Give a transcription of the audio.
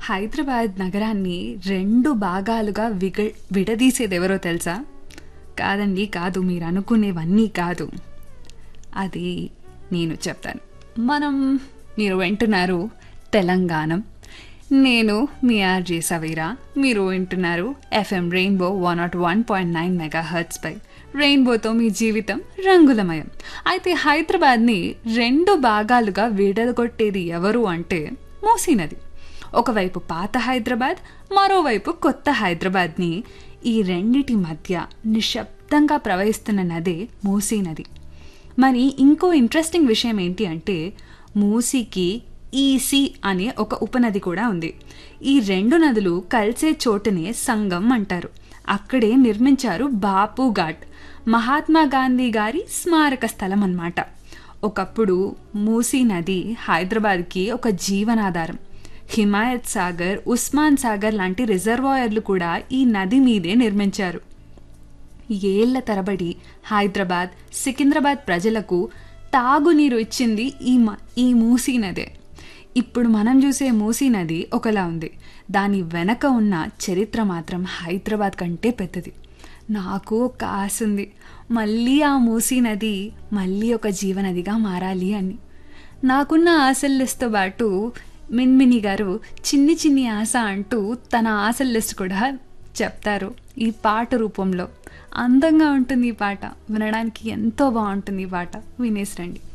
హైదరాబాద్ నగరాన్ని రెండు భాగాలుగా విగ విడదీసేది ఎవరో తెలుసా కాదండి కాదు మీరు అనుకునేవన్నీ కాదు అది నేను చెప్తాను మనం మీరు వింటున్నారు తెలంగాణం నేను మీ ఆర్జే సవీరా మీరు వింటున్నారు FM rainbow one nought one point nine megahertz పై రెయిన్బోతో మీ జీవితం రంగులమయం అయితే హైదరాబాద్ని రెండు భాగాలుగా విడగొట్టేది ఎవరు అంటే మూసీ నది ఒకవైపు పాత హైదరాబాద్ మరోవైపు కొత్త హైదరాబాద్ని ఈ రెండిటి మధ్య నిశ్శబ్దంగా ప్రవహిస్తున్న నదే మూసీ నది మరి ఇంకో ఇంట్రెస్టింగ్ విషయం ఏంటి అంటే మూసీకి ఈసీ అనే ఒక ఉపనది కూడా ఉంది ఈ రెండు నదులు కలిసే చోటునే సంగం అంటారు అక్కడే నిర్మించారు బాపు ఘాట్ మహాత్మా గాంధీ గారి స్మారక స్థలం అన్నమాట ఒకప్పుడు మూసీ నది హైదరాబాద్కి ఒక జీవనాధారం హిమాయత్ సాగర్ ఉస్మాన్ సాగర్ లాంటి రిజర్వాయర్లు కూడా ఈ నది మీదే నిర్మించారు ఏళ్ల తరబడి హైదరాబాద్ సికింద్రాబాద్ ప్రజలకు తాగునీరు ఇచ్చింది ఈ మ ఈ మూసీ నదే ఇప్పుడు మనం చూసే మూసీ నది ఒకలా ఉంది దాని వెనక ఉన్న చరిత్ర మాత్రం హైదరాబాద్ కంటే పెద్దది నాకు ఒక ఆశ ఉంది మళ్ళీ ఆ మూసీ నది మళ్ళీ ఒక జీవనదిగా మారాలి అని నాకున్న ఆశల లిస్ట్తో పాటు మిన్మిని గారు చిన్ని చిన్ని ఆశ అంటూ తన ఆశల లిస్ట్ కూడా చెప్తారు ఈ పాట రూపంలో అందంగా ఉంటుంది ఈ పాట వినడానికి ఎంతో బాగుంటుంది ఈ పాట వినేసి రండి